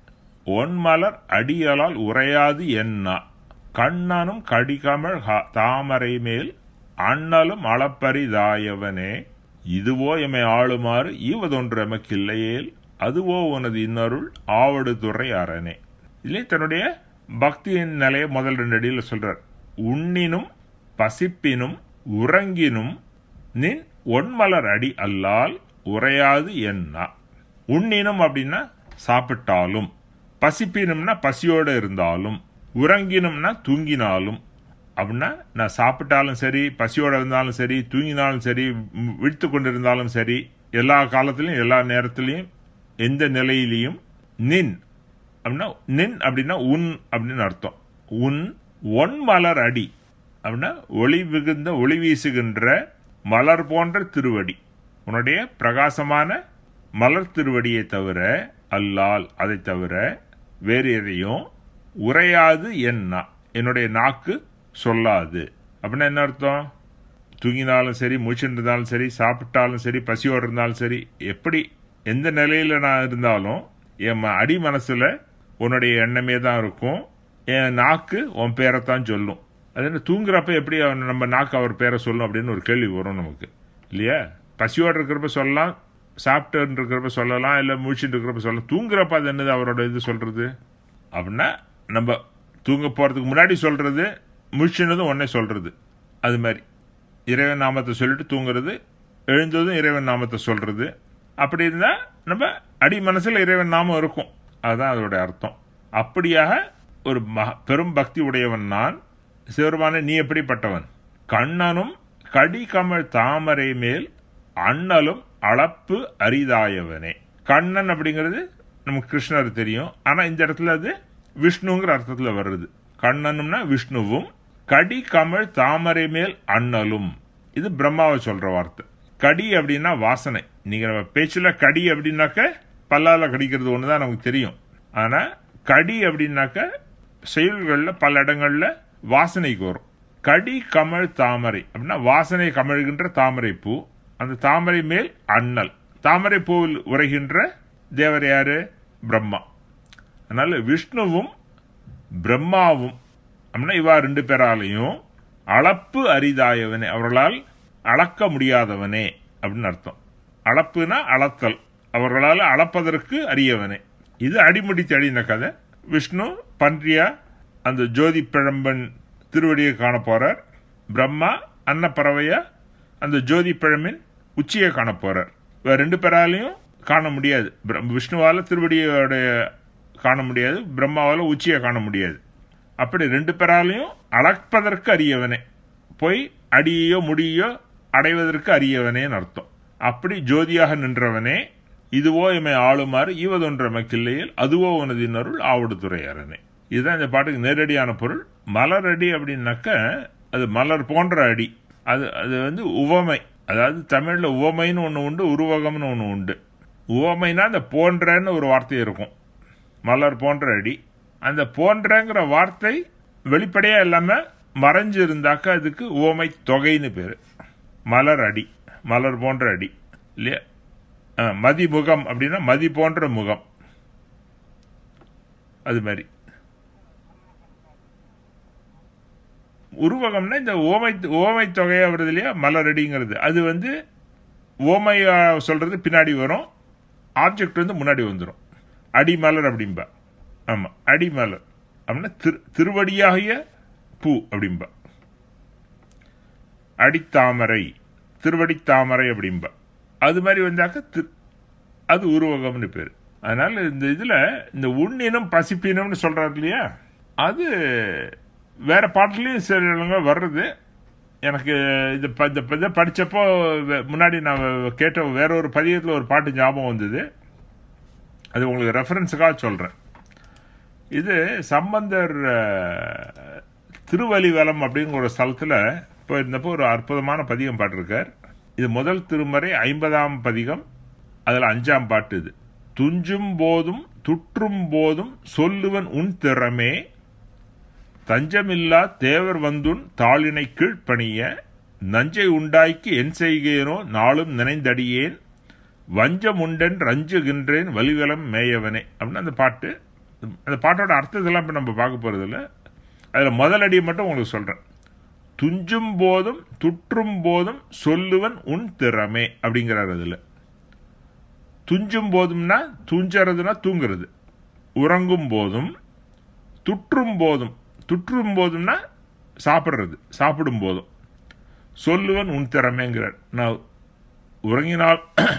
ஒன்மலர் அடியலால் உரையாது என்னா கண்ணனும் கடிகமழ் ஹ- தாமரை மேல் அண்ணலும் அளப்பரிதாயவனே இதுவோ எமை ஆளுமாறு ஈவதொன்று எமக்கில்லையேல் அதுவோ உனது இன்னருள் ஆவடு துறை அரணே இதிலே தன்னுடைய பக்தியின் நிலையை முதல் ரெண்டு அடியில் சொல்றார் உண்ணினும் பசிப்பினும் உறங்கினும் நின் ஒன்மலர் அடி அல்லால் உரையாது என்னா உண்ணினும் அப்படின்னா சாப்பிட்டாலும் பசிப்பினும்னா பசியோட இருந்தாலும் உறங்கினும்னா தூங்கினாலும் அப்படின்னா நான் சாப்பிட்டாலும் சரி பசியோட இருந்தாலும் சரி தூங்கினாலும் சரி ம், விழித்து கொண்டிருந்தாலும் சரி எல்லா காலத்திலையும் எல்லா நேரத்திலையும் எந்த நிலையிலையும் நின் அப்படின்னா நின் அப்படின்னா உன் அப்படின்னு அர்த்தம் உன் ஒன் மலர் அடி அப்படின்னா ஒளி மிகுந்த ஒளி வீசுகின்ற மலர் போன்ற திருவடி உன்னுடைய பிரகாசமான மலர் திருவடியை தவிர அல்லால் அதை தவிர வேறு எதையும் உரையாது என்னா என்னுடைய நாக்கு சொல்லாது அப்படின்னா என்ன அர்த்தம் தூங்கினாலும் சரி முழிச்சுட்டு இருந்தாலும் சரி சாப்பிட்டாலும் சரி பசியோடு இருந்தாலும் சரி எப்படி எந்த நிலையில நான் இருந்தாலும் என் ம- அடி மனசுல உன்னுடைய எண்ணமே தான் இருக்கும் என் நாக்கு உன் பேரைத்தான் சொல்லும் அது என்ன தூங்குறப்ப எப்படி அவன் நம்ம நாக்கு அவர் பேரை சொல்லும் அப்படின்னு ஒரு கேள்வி வரும் நமக்கு இல்லையா பசியோடு இருக்கிறப்ப சொல்லலாம் சாப்பிட்டு இருக்கிறப்ப சொல்லலாம் இல்லை முழிச்சுட்டு இருக்கிறப்ப சொல்லலாம் தூங்குறப்ப அது என்னது அவரோட இது சொல்றது அப்படின்னா நம்ம தூங்க போறதுக்கு முன்னாடி சொல்றது முழிச்சுனதும் உடனே சொல்றது அது மாதிரி இறைவன் நாமத்தை சொல்லிட்டு தூங்குறது எழுந்ததும் இறைவன் நாமத்தை சொல்றது அப்படி இருந்தா நம்ம அடி மனசுல இறைவன் நாமம் இருக்கும் அதுதான் அதோட அர்த்தம் அப்படியாக ஒரு மக- பெரும் பக்தி உடையவன் நான் சிவருமான நீ எப்படிப்பட்டவன் கண்ணனும் கடி கமழ் தாமரை மேல் அண்ணலும் அளப்பு அரிதாயவனே கண்ணன் அப்படிங்கிறது நமக்கு கிருஷ்ணர் தெரியும் ஆனா இந்த இடத்துல அது விஷ்ணுங்கிற அர்த்தத்துல வருது கண்ணனும்னா விஷ்ணுவும் கடி கமழ் தாமரை மேல் அண்ணலும் இது பிரம்மாவை சொல்ற வார்த்தை கடி அப்படின்னா வாசனை நீங்க நம்ம பேச்சுல கடி அப்படின்னாக்க பல்லால கடிக்கிறது ஒண்ணுதான் நமக்கு தெரியும் ஆனா கடி அப்படின்னாக்க செயல்கள்ல பல இடங்கள்ல வாசனைக்கு வரும் கடி கமழ் தாமரை அப்படின்னா வாசனை கமழ்கின்ற தாமரை பூ அந்த தாமரை மேல் அண்ணல் தாமரை பூவில் உரைகின்ற தேவர் யாரு பிரம்மா அதனால விஷ்ணுவும் பிரம்மாவும் அப்படின்னா இவா ரெண்டு பேராலையும் அளப்பு அரிதாயவனே அவர்களால் அளக்க முடியாதவனே அப்படின்னு அர்த்தம் அளப்புனா அளத்தல் அவர்களால் அளப்பதற்கு அரியவனே இது அடிமுடி தடின கதை விஷ்ணு பன்றியா அந்த ஜோதி பிழம்பன் திருவடியை காண போறார் பிரம்மா அன்னப்பறவையா அந்த ஜோதி பிழம்பின் உச்சியை காண போறார் இவ ரெண்டு பேராலையும் காண முடியாது பிர- விஷ்ணுவால திருவடியோட காண முடியாது பிரம்மாவால உச்சியை காண முடியாது அப்படி ரெண்டு பேராலையும் அளப்பதற்கு அரியவனே போய் அடியையோ முடியோ அடைவதற்கு அரியவனேன்னு அர்த்தம் அப்படி ஜோதியாக நின்றவனே இதுவோ எமை ஆளுமாறு ஈவதொன்ற மக்கில்லையில் அதுவோ உனது இன்னருள் ஆவடு துறையரனே இதுதான் இந்த பாட்டுக்கு நேரடியான பொருள் மலர் அடி அப்படின்னாக்க அது மலர் போன்ற அடி அது அது வந்து உவமை அதாவது தமிழ்ல உவமைன்னு ஒன்று உண்டு உருவகம்னு ஒன்று உண்டு உவமைனா அந்த போன்றன்னு ஒரு வார்த்தை இருக்கும் மலர் போன்ற அடி அந்த போன்றங்கிற வார்த்தை வெளிப்படையா இல்லாம மறைஞ்சு இருந்தாக்க அதுக்கு உவமை தொகைன்னு பேரு மலர் அடி மலர் போன்ற அடி இல்லையா ஆ, மதி முகம் அப்படின்னா மதி போன்ற முகம் அது மாதிரி உருவகம்னா இந்த ஓமை ஓமை தொகையா வருது இல்லையா மலரடிங்கிறது அது வந்து ஓமையா சொல்றது பின்னாடி வரும் ஆப்ஜெக்ட் வந்து முன்னாடி வந்துடும் அடிமலர் அப்படிம்பா ஆமா அடிமலர் அப்படின்னா திரு திருவடியாகிய பூ அப்படிம்பா அடித்தாமரை திருவடித்தாமரை அப்படிம்பா அது மாதிரி வந்தாக்க திரு- அது உருவகம்னு பேர் அதனால இந்த இதுல இந்த உண்ணினம் பசிப்பினம்னு சொல்றாரு இல்லையா அது வேற பாட்டுலயும் சில இடங்க வர்றது எனக்கு இது ப- இந்த இதை படிச்சப்போ வெ- முன்னாடி நான் கேட்ட வேற ஒரு பதியத்தில் ஒரு பாட்டு ஞாபகம் வந்தது அது உங்களுக்கு ரெஃபரன்ஸுக்காக சொல்றேன் இது சம்பந்தர் அஹ், திருவலிவலம் அப்படிங்கிற ஒரு ஸ்தலத்துல போயிருந்தப்போ ஒரு அற்புதமான பதிகம் பாட்டிருக்கார் இது முதல் திருமறை ஐம்பதாம் பதிகம் அதுல அஞ்சாம் பாட்டு இது துஞ்சும் போதும் துற்றும் போதும் சொல்லுவன் உன் திறமே தஞ்சமில்லா தேவர் வந்துன் தாளினை கீழ்ப்பணிய நஞ்சை உண்டாய்க்கு என் செய்கேனோ நாளும் நினைந்தடியேன் வஞ்சம் உண்டன் ரஞ்சுகின்றேன் வலிவலம் மேயவனே அப்படின்னு அந்த பாட்டு அந்த பாட்டோட அர்த்தத்தெல்லாம் இப்போ நம்ம பார்க்க போகிறதில்ல அதில் முதல் அடியை மட்டும் உங்களுக்கு சொல்கிறேன் துஞ்சும் போதும் துற்றும் போதும் சொல்லுவன் உன் திறமை அப்படிங்கிறார் அதில் துஞ்சும் போதும்னா துஞ்சறதுனா தூங்குறது உறங்கும் போதும் துற்றும் போதும் துற்றும் போதும்னா சாப்பிட்றது சாப்பிடும் போதும் சொல்லுவன் உன் திறமைங்கிறார் நான் உறங்கினால்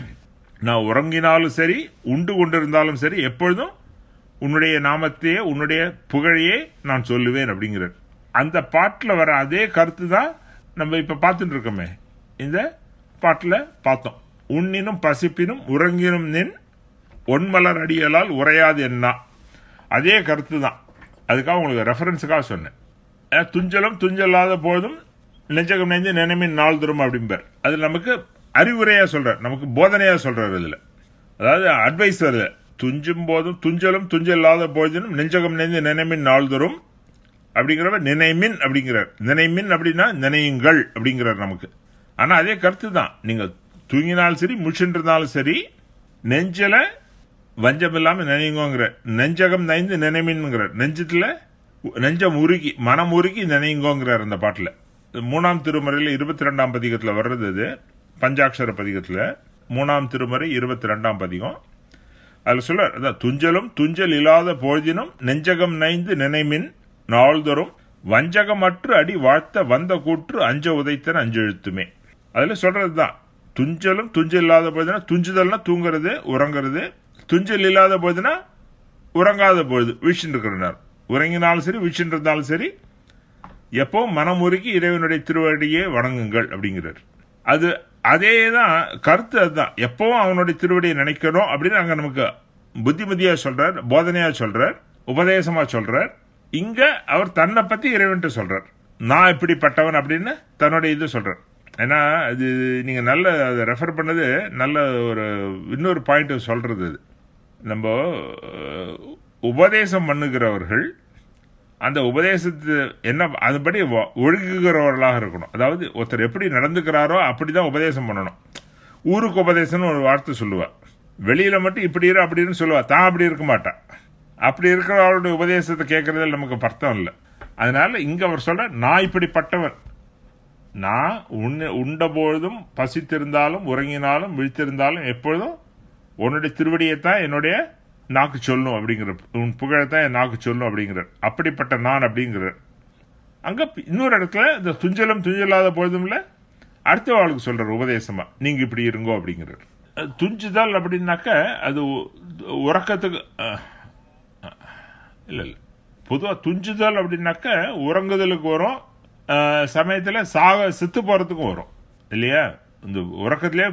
நான் உறங்கினாலும் சரி உண்டு கொண்டிருந்தாலும் சரி எப்பொழுதும் உன்னுடைய நாமத்தையே உன்னுடைய புகழையே நான் சொல்லுவேன் அப்படிங்கிறார் அந்த பாட்டில் வர அதே கருத்து தான் நம்ம இப்போ பார்த்துட்டு இருக்கோமே இந்த பாட்டில் பார்த்தோம் உண்ணினும் பசிப்பினும் உறங்கினும் நின் ஒன்மலர் அடியலால் உரையாது என்ன அதே கருத்து தான் அதுக்காக உங்களுக்கு ரெஃபரன்ஸுக்காக சொன்னேன் அஹ் துஞ்சலும் துஞ்சல்லாத போதும் நெஞ்சகம் நெஞ்சு நினைமின் நாள் தரும் அப்படிம்பார் அது நமக்கு அறிவுரையா சொல்றார் நமக்கு போதனையா சொல்றார் இதுல அதாவது அட்வைஸ் வருது துஞ்சும் போதும் துஞ்சலும் துஞ்சல்லாத போதினும் நெஞ்சகம் நெஞ்சு நினைமின் நாள் தரும் அப்படிங்கிறவ நினைமின் அப்படிங்கிறார் நினைமின் அப்படின்னா நினையுங்கள் அப்படிங்கிறார் நமக்கு ஆனா அதே கருத்து தான் நீங்க தூங்கினாலும் சரி முழிச்சுட்டு சரி நெஞ்சில வஞ்சம் இல்லாம நினைங்கோங்கிற நெஞ்சகம் நைந்து நினைமின்ங்கிறார் நெஞ்சத்துல நெஞ்சம் உருகி மனம் உருகி நினைங்கோங்கிறார் அந்த பாட்டுல மூணாம் திருமுறையில இருபத்தி ரெண்டாம் பதிகத்துல வர்றது இது பஞ்சாட்சர பதிகத்துல மூணாம் திருமுறை இருபத்தி ரெண்டாம் பதிகம் அதுல சொல்ல அதான் துஞ்சலும் துஞ்சல் இல்லாத பொழுதினும் நெஞ்சகம் நைந்து நினைமின் நாள்தோறும் வஞ்சகமற்று அடி வாழ்த்த வந்த கூற்று அஞ்ச உதைத்தன் அஞ்செழுத்துமே அதுல சொல்றதுதான் துஞ்சலும் துஞ்சல் இல்லாத பொழுதுனா துஞ்சுதல்னா தூங்குறது உறங்குறது துஞ்சல் இல்லாத பொழுதுனா உறங்காத பொழுது வீழ்ச்சின்னு இருக்கிறனார் உறங்கினாலும் சரி வீழ்ச்சின்னு இருந்தாலும் சரி எப்போ மனமுருகி இறைவனுடைய திருவடியே வணங்குங்கள் அப்படிங்கிறார் அது அதே தான் கருத்து அதுதான் எப்பவும் அவனுடைய திருவடியை நினைக்கணும் அப்படின்னு அங்க நமக்கு புத்திமதியா சொல்றார் போதனையா சொல்றார் உபதேசமா சொல்றார் இங்க அவர் தன்னை பத்தி இறைவன்ட்டு சொல்றார் நான் இப்படிப்பட்டவன் அப்படின்னு தன்னுடைய இது சொல்றார் ஏன்னா அது நீங்க நல்ல அதை ரெஃபர் பண்ணது நல்ல ஒரு இன்னொரு பாயிண்ட் சொல்றது இது நம்ம அஹ், உபதேசம் பண்ணுகிறவர்கள் அந்த உபதேசத்து என்ன அதுபடி வ- ஒழுகுகிறவர்களாக இருக்கணும் அதாவது ஒருத்தர் எப்படி நடந்துக்கிறாரோ அப்படிதான் உபதேசம் பண்ணணும் ஊருக்கு உபதேசம்னு ஒரு வார்த்தை சொல்லுவா வெளியில மட்டும் இப்படி இரு அப்படின்னு சொல்லுவா தான் அப்படி இருக்க மாட்டா அப்படி இருக்கிறவருடைய உபதேசத்தை கேட்கறதுல நமக்கு பர்த்தம் இல்லை அதனால இங்க அவர் சொல்ற நான் இப்படிப்பட்டவன் நான் உண்ண உண்ட பொழுதும் பசித்திருந்தாலும் உறங்கினாலும் விழித்திருந்தாலும் எப்பொழுதும் உன்னுடைய திருவடியைத்தான் என்னுடைய நாக்கு சொல்லும் அப்படிங்கிற உன் புகழைத்தான் என் நாக்கு சொல்லும் அப்படிங்கிறார் அப்படிப்பட்ட நான் அப்படிங்கிறார் அங்க இன்னொரு இடத்துல இந்த துஞ்சலும் துஞ்சலாத பொழுதும்ல அடுத்த வாழ்க்கை சொல்றார் உபதேசமா நீங்க இப்படி இருங்கோ அப்படிங்கிறார் அஹ் துஞ்சுதல் அப்படின்னாக்க அது உ- உறக்கத்துக்கு அஹ், அஹ், இல்ல இல்ல பொதுவா துஞ்சுதல் அப்படின்னாக்க உறங்குதலுக்கு வரும் அஹ், சமயத்துல சாக செத்து போறதுக்கும் வரும் இல்லையா இந்த உறக்கத்திலே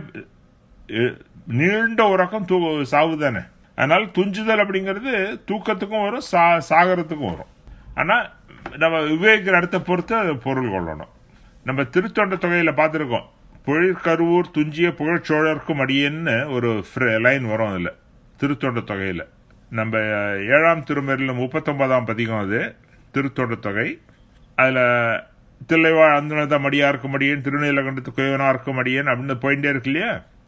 அஹ், நீண்ட உறக்கம் தூ சாவு தானே அதனால துஞ்சுதல் அப்படிங்கிறது தூக்கத்துக்கும் வரும் சா சாகரத்துக்கும் வரும் ஆனா நம்ம விவேகிற இடத்த பொறுத்து அது பொருள் கொள்ளணும் நம்ம திருத்தொண்ட தொகையில பார்த்துருக்கோம் புழிற்கருவூர் துஞ்சிய புகழ்ச்சோழர்க்கும் அடியேன்னு ஒரு லைன் வரும் அதுல திருத்தொண்ட தொகையில நம்ம ஏழாம் திருமறையில் முப்பத்தொன்பதாம் பதிகம் அது திருத்தொண்ட தொகை அதுல தில்லைவாழ் அந்தனத மடியாருக்கும் அடியேன் திருநீலகண்டத்து குயவனாருக்கும் அடியேன் அப்படின்னு போயிட்டே இருக்கு இல்லையா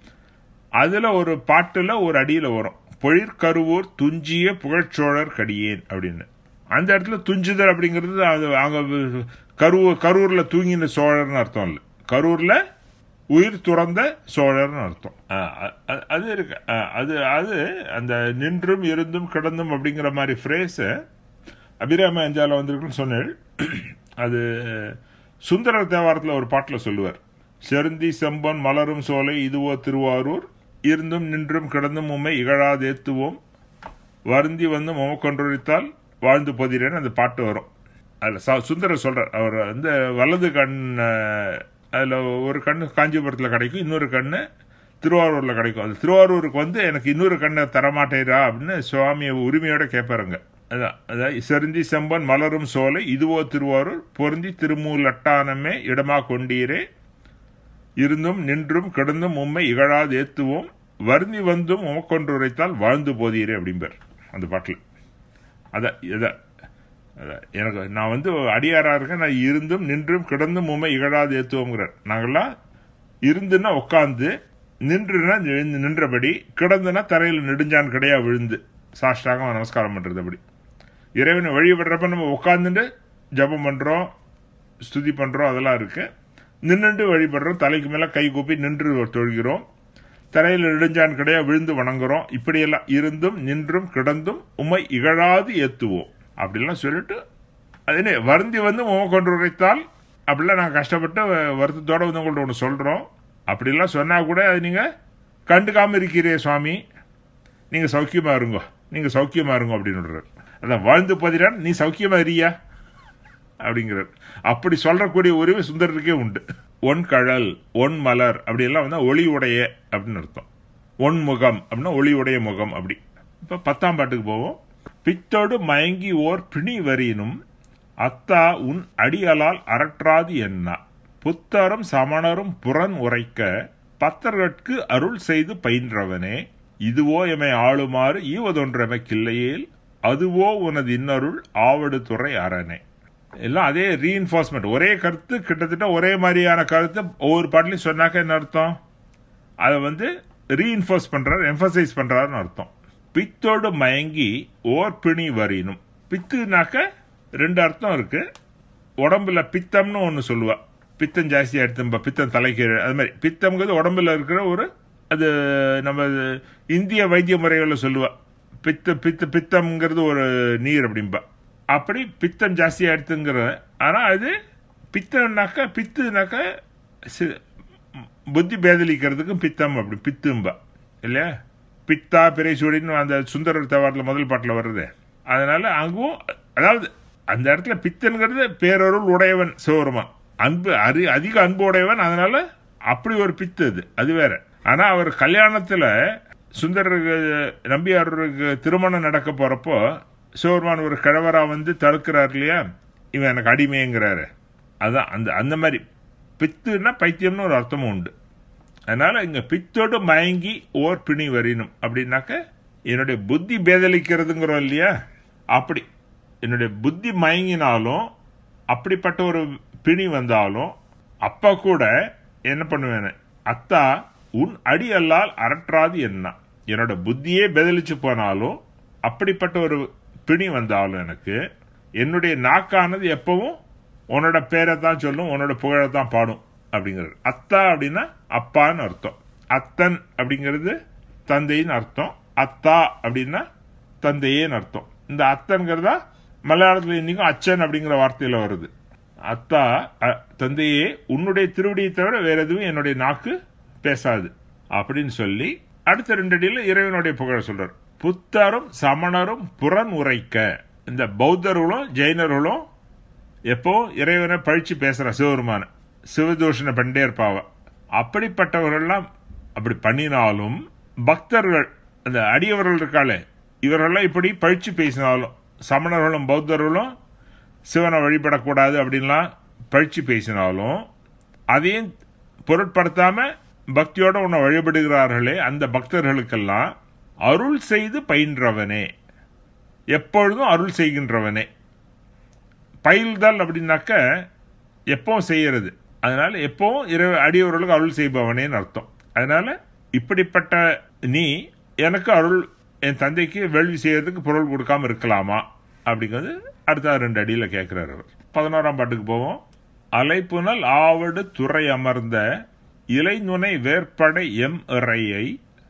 அதுல ஒரு பாட்டுல ஒரு அடியில வரும் பொழிற்கருவூர் துஞ்சிய புகழ்ச்சோழர் கடியேன் அப்படின்னு அந்த இடத்துல துஞ்சுதல் அப்படிங்கிறது அது அங்க கரூர் கரூர்ல தூங்கின சோழர்னு அர்த்தம் இல்ல கரூர்ல உயிர் துறந்த சோழர்னு அர்த்தம் ஆ, அ- அ- அது இருக்கு ஆ, அது அது அந்த நின்றும் இருந்தும் கிடந்தும் அப்படிங்கிற மாதிரி ஃப்ரேஸ அபிராம அஞ்சால வந்திருக்குன்னு சொன்னேன் அது சுந்தரர் தேவாரத்தில் ஒரு பாட்டில் சொல்லுவார் செருந்தி செம்பன் மலரும் சோலை இதுவோ திருவாரூர் இருந்தும் நின்றும் கிடந்தும் உம்மை இகழாதேத்துவோம் வருந்தி வந்து முமக்கொன்றொழித்தால் வாழ்ந்து போதிரேன்னு அந்த பாட்டு வரும் அதில் ச சுந்தரர் சொல்றார் அவர் வந்து வலது கண் அஹ், அதுல ஒரு கண்ணு காஞ்சிபுரத்தில் கிடைக்கும் இன்னொரு கண்ணு திருவாரூர்ல கிடைக்கும் அது திருவாரூருக்கு வந்து எனக்கு இன்னொரு கண்ணை தரமாட்டேரா அப்படின்னு சுவாமியை உரிமையோட கேட்பாருங்க அதான் அதான் செருந்தி செம்பன் மலரும் சோலை இதுவோ திருவாரூர் பொருந்தி திருமூலட்டானமே இடமா கொண்டீரே இருந்தும் நின்றும் கிடந்தும் உம்மை இகழாது ஏத்துவோம் வருந்தி வந்தும் உமக்கொன்று உரைத்தால் வாழ்ந்து போதீரே அப்படிம்பார் அந்த பாட்டில் அதான் இதான் அதான் எனக்கு நான் வந்து அடியாரா இருக்கேன் நான் இருந்தும் நின்றும் கிடந்தும் உண்மை இகழாது ஏத்துவோங்கிறார் நாங்கெல்லாம் இருந்துன்னா உட்காந்து நின்றுனா எழுந்து நின்றபடி கிடந்துனா தரையில் நெடுஞ்சான் கிடையா விழுந்து சாஷ்டாகம் நமஸ்காரம் பண்றது அப்படி இறைவனை வழிபடுறப்ப நம்ம உட்காந்துட்டு ஜபம் பண்றோம் ஸ்துதி பண்றோம் அதெல்லாம் இருக்கு நின்றுட்டு வழிபடுறோம் தலைக்கு மேல கை கூப்பி நின்று தொழுகிறோம் தரையில் நெடுஞ்சான் கிடையா விழுந்து வணங்குறோம் இப்படியெல்லாம் இருந்தும் நின்றும் கிடந்தும் உம்மை இகழாது ஏத்துவோம் அப்படிலாம் சொல்லிட்டு அது என்ன வருந்தி வந்து உமை கொண்டு உரைத்தால் அப்படிலாம் நாங்கள் கஷ்டப்பட்டு வருத்தத்தோட வந்து உங்கள்ட்ட ஒன்று சொல்கிறோம் அப்படிலாம் சொன்னால் கூட அது நீங்கள் கண்டுக்காமல் இருக்கிறே சுவாமி நீங்கள் சௌக்கியமா இருங்கோ நீங்கள் சௌக்கியமா இருங்கோ அப்படின்னு அதான் வாழ்ந்து பதிரான் நீ சௌக்கியமா இருக்கியா அப்படிங்கிறார் அப்படி சொல்லக்கூடிய உரிமை சுந்தரருக்கே உண்டு ஒன் கழல் ஒன் மலர் அப்படியெல்லாம் வந்து ஒளி உடைய அப்படின்னு அர்த்தம் ஒன் முகம் அப்படின்னா ஒளி உடைய முகம் அப்படி இப்போ பத்தாம் பாட்டுக்கு போவோம் பித்தோடு மயங்கி ஓர் பிணி வரினும் அத்தா உன் அடியலால் அரற்றாது என்ன புத்தரும் சமணரும் புறன் உரைக்க பத்தர்கட்கு அருள் செய்து பயின்றவனே இதுவோ எமை ஆளுமாறு ஈவதொன்றெமக்கில்லையேல் அதுவோ உனது இன்னருள் ஆவடு துறை அரணே எல்லாம் அதே ரீஎன்ஃபோர்ஸ்மெண்ட் ஒரே கருத்து கிட்டத்தட்ட ஒரே மாதிரியான கருத்து ஒவ்வொரு பாட்டிலையும் சொன்னாக்க என்ன அர்த்தம் அதை வந்து ரீஎன்ஃபோர்ஸ் பண்றாரு எம்பசைஸ் பண்றாருன்னு அர்த்தம் பித்தோடு மயங்கி ஓர் பிணி வரினும் பித்துனாக்க ரெண்டு அர்த்தம் இருக்கு உடம்புல பித்தம்னு ஒன்று சொல்லுவா பித்தம் ஜாஸ்தியா எடுத்தும்பா பித்தம் தலைக்கு அது மாதிரி பித்தம்ங்கிறது உடம்புல இருக்கிற ஒரு அது நம்ம இந்திய வைத்திய முறைகளில் சொல்லுவா பித்த பித்த பித்தம்ங்கிறது ஒரு நீர் அப்படிம்பா அப்படி பித்தம் ஜாஸ்தியா எடுத்துங்கிற ஆனா அது பித்தம்னாக்க பித்துனாக்க சி- புத்தி பேதலிக்கிறதுக்கும் பித்தம் அப்படி பித்தும்பா இல்லையா பித்தா பிறைசூடின்னு அந்த சுந்தரர் தவாரில் முதல் பாட்டில் வருது அதனால அங்கும் அதாவது அந்த இடத்துல பித்தன்கிறது பேரருள் உடையவன் சிவருமான் அன்பு அரி அதிக அன்பு உடையவன் அதனால அப்படி ஒரு பித்து அது அது வேற ஆனா அவர் கல்யாணத்துல சுந்தரருக்கு நம்பியாருக்கு திருமணம் நடக்க போறப்போ சிவருமான் ஒரு கிழவரா வந்து தடுக்கிறார் இல்லையா இவன் எனக்கு அடிமைங்கிறாரு அதான் அந்த அந்த மாதிரி பித்துன்னா பைத்தியம்னு ஒரு அர்த்தமும் உண்டு அதனால இங்க பித்தோடு மயங்கி ஓர் பிணி வரினும் அப்படின்னாக்க என்னுடைய புத்தி பேதலிக்கிறதுங்கிறோம் இல்லையா அப்படி என்னுடைய புத்தி மயங்கினாலும் அப்படிப்பட்ட ஒரு பிணி வந்தாலும் அப்ப கூட என்ன பண்ணுவேன் அத்தா உன் அடி அல்லால் அரற்றாது என்ன என்னோட புத்தியே பேதலிச்சு போனாலும் அப்படிப்பட்ட ஒரு பிணி வந்தாலும் எனக்கு என்னுடைய நாக்கானது எப்பவும் உன்னோட பேரை தான் சொல்லும் உன்னோட புகழை தான் பாடும் அப்படிங்கிறது அத்தா அப்படின்னா அப்பான்னு அர்த்தம் அத்தன் அப்படிங்கிறது தந்தைன்னு அர்த்தம் அத்தா அப்படின்னா தந்தையேன்னு அர்த்தம் இந்த அத்தன்கிறதா மலையாளத்தில் இன்னைக்கும் அச்சன் அப்படிங்கிற வார்த்தையில வருது அத்தா அ- தந்தையே உன்னுடைய திருவடியை தவிர வேற எதுவும் என்னுடைய நாக்கு பேசாது அப்படின்னு சொல்லி அடுத்த ரெண்டு அடியில இறைவனுடைய புகழ சொல்றார் புத்தரும் சமணரும் புறன் உரைக்க இந்த பௌத்தர்களும் ஜெயினர்களும் எப்போ இறைவனை பழிச்சு பேசுற சிவருமான சிவதூஷண பண்டே இருப்பாவ அப்படிப்பட்டவர்கள்லாம் அப்படி பண்ணினாலும் பக்தர்கள் அந்த அடியவர்கள் இருக்காளே இவரெல்லாம் இப்படி பழிச்சு பேசினாலும் சமணர்களும் பௌத்தர்களும் சிவனை வழிபடக்கூடாது அப்படின்லாம் பழிச்சு பேசினாலும் அதையும் பொருட்படுத்தாம பக்தியோட உன்னை வழிபடுகிறார்களே அந்த பக்தர்களுக்கெல்லாம் அருள் செய்து பயின்றவனே எப்பொழுதும் அருள் செய்கின்றவனே பயில்தல் அப்படின்னாக்க எப்பவும் செய்யறது அதனால எப்பவும் இறை அடியவர்களுக்கு அருள் செய்பவனேன்னு அர்த்தம் அதனால இப்படிப்பட்ட நீ எனக்கு அருள் என் தந்தைக்கு வேள்வி செய்யறதுக்கு பொருள் கொடுக்காம இருக்கலாமா அப்படிங்கிறது அடுத்த ரெண்டு அடியில கேட்கிறார் அவர் பதினோராம் பாட்டுக்கு போவோம் அலைப்புனல் ஆவடு துறை அமர்ந்த இலைநுனை வேற்படை எம் இறையை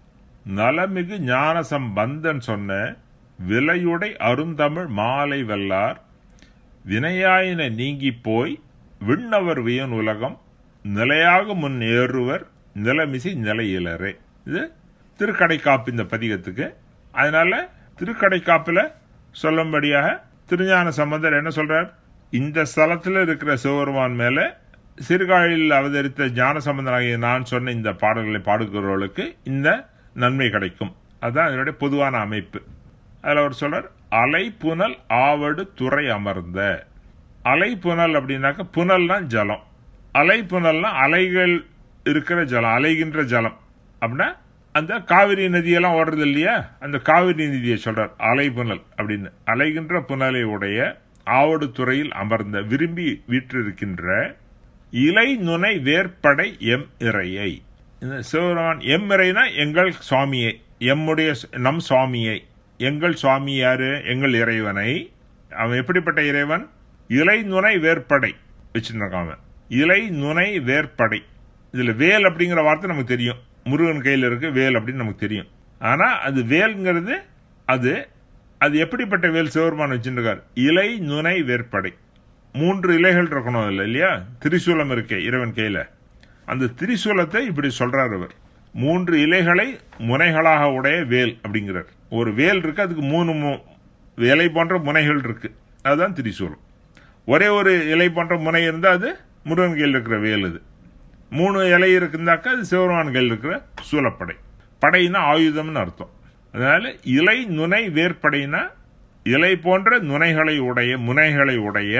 நலமிகு ஞான சம்பந்தன் சொன்ன விலையுடை அருந்தமிழ் மாலை வெல்லார் வினையாயின நீங்கி போய் விண்ணவர் வியன் உலகம் நிலையாக முன் ஏறுவர் நிலமிசை நிலையிலரே இது திருக்கடைக்காப்பு இந்த பதிகத்துக்கு அதனால திருக்கடைக்காப்புல சொல்லும்படியாக திருஞான சம்பந்தர் என்ன சொல்றார் இந்த ஸ்தலத்தில் இருக்கிற சிவபெருமான் மேல சிறுகாழில் அவதரித்த ஞான சம்பந்தனாகிய நான் சொன்ன இந்த பாடல்களை பாடுகிறவர்களுக்கு இந்த நன்மை கிடைக்கும் அதுதான் இதனுடைய பொதுவான அமைப்பு அதில் அவர் சொல்றார் அலை புனல் ஆவடு துறை அமர்ந்த அலை புனல் அப்படின்னாக்க புனல்னா ஜலம் அலை புனல்னா அலைகள் இருக்கிற ஜலம் அலைகின்ற ஜலம் அப்படின்னா அந்த காவிரி நதியெல்லாம் ஓடுறது இல்லையா அந்த காவிரி நதியை சொல்றார் அலை புனல் அப்படின்னு அலைகின்ற புனலை உடைய ஆவடு துறையில் அமர்ந்த விரும்பி வீற்றிருக்கின்ற இலை நுனை வேற்படை எம் இறையை இந்த சிவபெருமான் எம் இறைனா எங்கள் சுவாமியை எம்முடைய நம் சுவாமியை எங்கள் சுவாமி யாரு எங்கள் இறைவனை அவன் எப்படிப்பட்ட இறைவன் இலை நுனை வேற்படை வச்சுருக்கான் அவன் இலை நுனை வேற்படை இதுல வேல் அப்படிங்கிற வார்த்தை நமக்கு தெரியும் முருகன் கையில் இருக்கு வேல் அப்படின்னு நமக்கு தெரியும் ஆனா அது வேல்ங்கிறது அது அது எப்படிப்பட்ட வேல் சிவருமான் வச்சுருக்கார் இலை நுனை வேற்படை மூன்று இலைகள் இருக்கணும் இல்லை இல்லையா திரிசூலம் இருக்கே இறைவன் கையில அந்த திரிசூலத்தை இப்படி சொல்றார் அவர் மூன்று இலைகளை முனைகளாக உடைய வேல் அப்படிங்கிறார் ஒரு வேல் இருக்கு அதுக்கு மூணு மு- இலை போன்ற முனைகள் இருக்கு அதுதான் திரிசூலம் ஒரே ஒரு இலை போன்ற முனை இருந்தா அது முருகன் கையில் இருக்கிற வேல் இது மூணு இலை இருக்குந்தாக்கா அது சிவருமான் கையில் இருக்கிற சூலப்படை படைனா ஆயுதம்னு அர்த்தம் அதனால இலை நுனை வேற்படைனா இலை போன்ற நுனைகளை உடைய முனைகளை உடைய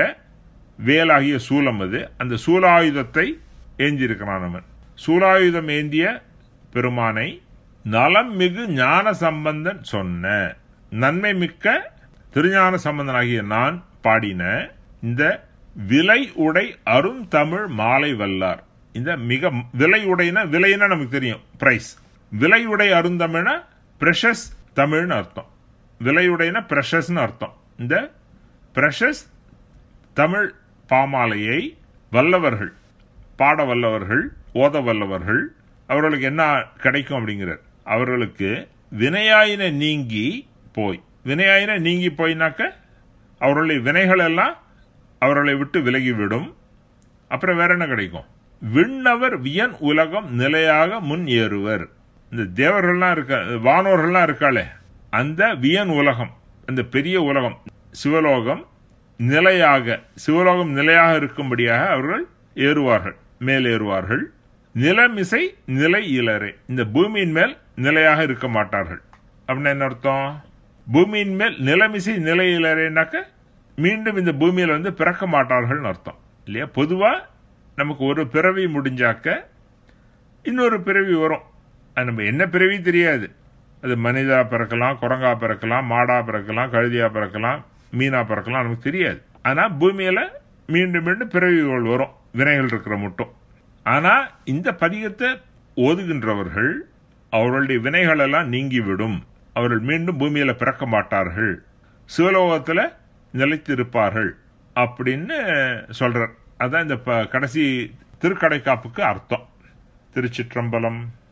வேலாகிய சூலம் அது அந்த சூலாயுதத்தை ஏந்தியிருக்கிறான் அவன் சூலாயுதம் ஏந்திய பெருமானை நலம் மிகு ஞான சம்பந்தன் சொன்ன நன்மை மிக்க திருஞான சம்பந்தனாகிய நான் பாடின இந்த விலை உடை அருந்தமிழ் மாலை வல்லார் இந்த மிக விலை உடைனா விலைன்னா நமக்கு தெரியும் பிரைஸ் விலை உடை அருந்தமிழ்னா பிரஷஸ் தமிழ்னு அர்த்தம் விலையுடைனா பிரஷஸ்னு அர்த்தம் இந்த பிரஷஸ் தமிழ் பாமாலையை வல்லவர்கள் பாட வல்லவர்கள் ஓத வல்லவர்கள் அவர்களுக்கு என்ன கிடைக்கும் அப்படிங்கிறார் அவர்களுக்கு வினையாயின நீங்கி போய் வினையாயின நீங்கி போயினாக்க அவர்களுடைய வினைகள் எல்லாம் அவர்களை விட்டு விலகிவிடும் அப்புறம் வேற என்ன கிடைக்கும் விண்ணவர் வியன் உலகம் நிலையாக முன் ஏறுவர் இந்த தேவர்கள்லாம் இருக்க வானோர்கள்லாம் இருக்காளே அந்த வியன் உலகம் அந்த பெரிய உலகம் சிவலோகம் நிலையாக சிவலோகம் நிலையாக இருக்கும்படியாக அவர்கள் ஏறுவார்கள் மேலேறுவார்கள் நிலமிசை நிலை இலரே இந்த பூமியின் மேல் நிலையாக இருக்க மாட்டார்கள் அப்படின்னா என்ன அர்த்தம் பூமியின் மேல் நிலமிசை நிலை இலரேனாக்க மீண்டும் இந்த பூமியில வந்து பிறக்க மாட்டார்கள்னு அர்த்தம் இல்லையா பொதுவா நமக்கு ஒரு பிறவி முடிஞ்சாக்க இன்னொரு பிறவி வரும் அது நம்ம என்ன பிறவி தெரியாது அது மனிதா பிறக்கலாம் குரங்கா பிறக்கலாம் மாடா பிறக்கலாம் கழுதியா பிறக்கலாம் மீனா பிறக்கலாம் நமக்கு தெரியாது ஆனா பூமியில மீண்டும் மீண்டும் பிறவிகள் வரும் வினைகள் இருக்கிற மட்டும் ஆனா இந்த பதிகத்தை ஓதுகின்றவர்கள் அவர்களுடைய வினைகள் எல்லாம் நீங்கிவிடும் அவர்கள் மீண்டும் பூமியில பிறக்க மாட்டார்கள் சிவலோகத்துல நிலைத்திருப்பார்கள் அப்படின்னு சொல்றார் அதான் இந்த ப- கடைசி திருக்கடைக்காப்புக்கு அர்த்தம் திருச்சிற்றம்பலம்